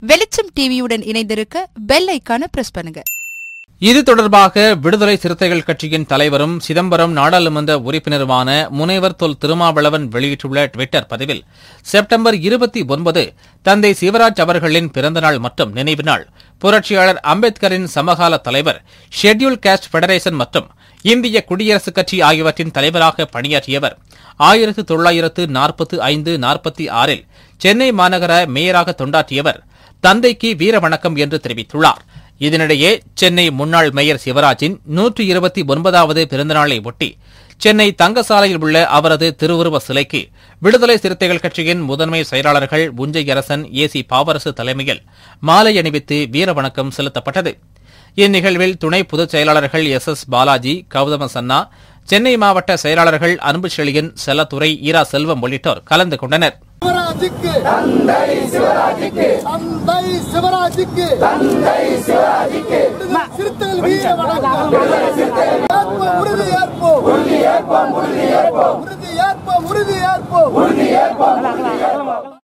வெளிச்சம் டிவியுடன் இணைந்திருக்க பெல் ஐக்கான பிரஸ் பண்ணுங்க இது தொடர்பாக விடுதலை சிறுத்தைகள் கட்சியின் தலைவரும் சிதம்பரம் நாடாளுமன்ற உறுப்பினருமான முனைவர் தொல் திருமாவளவன் வெளியிட்டுள்ள டுவிட்டர் பதிவில் செப்டம்பர் இருபத்தி ஒன்பது தந்தை சிவராஜ் அவர்களின் பிறந்தநாள் மற்றும் நினைவு நாள் புரட்சியாளர் அம்பேத்கரின் சமகால தலைவர் ஷெட்யூல் காஸ்ட் ஃபெடரேஷன் மற்றும் இந்திய குடியரசுக் கட்சி ஆகியவற்றின் தலைவராக பணியாற்றியவர் ஆயிரத்து தொள்ளாயிரத்து நாற்பத்து ஐந்து நாற்பத்தி ஆறில் சென்னை மாநகர மேயராக தொண்டாற்றியவர் தந்தைக்கு வீர வணக்கம் என்று தெரிவித்துள்ளார் இதனிடையே சென்னை முன்னாள் மேயர் சிவராஜின் நூற்றி இருபத்தி ஒன்பதாவது பிறந்தநாளை ஒட்டி சென்னை தங்கசாலையில் உள்ள அவரது திருவுருவ சிலைக்கு விடுதலை சிறுத்தைகள் கட்சியின் முதன்மை செயலாளர்கள் உஞ்சை அரசன் ஏ சி பாவரசு தலைமையில் மாலை அணிவித்து வீர வணக்கம் செலுத்தப்பட்டது இந்நிகழ்வில் துணை பொதுச் செயலாளர்கள் எஸ் எஸ் பாலாஜி கௌதம சன்னா சென்னை மாவட்ட செயலாளர்கள் அன்பு செழியன் செல்லத்துறை ஈரா செல்வம் உள்ளிட்டோர் கலந்து கொண்டனர் சிவராஜுக்கு தந்தை சிவராஜுக்கு தந்தை சிவராஜுக்கு தந்தை சிவராஜுக்கு சிறுத்தைகள் வீர வணக்கம் ஏற்போம் உறுதி ஏற்போம் உறுதி ஏற்போம் உறுதி ஏற்போம் உறுதி ஏற்போம் உறுதி ஏற்போம் உறுதி ஏற்போம்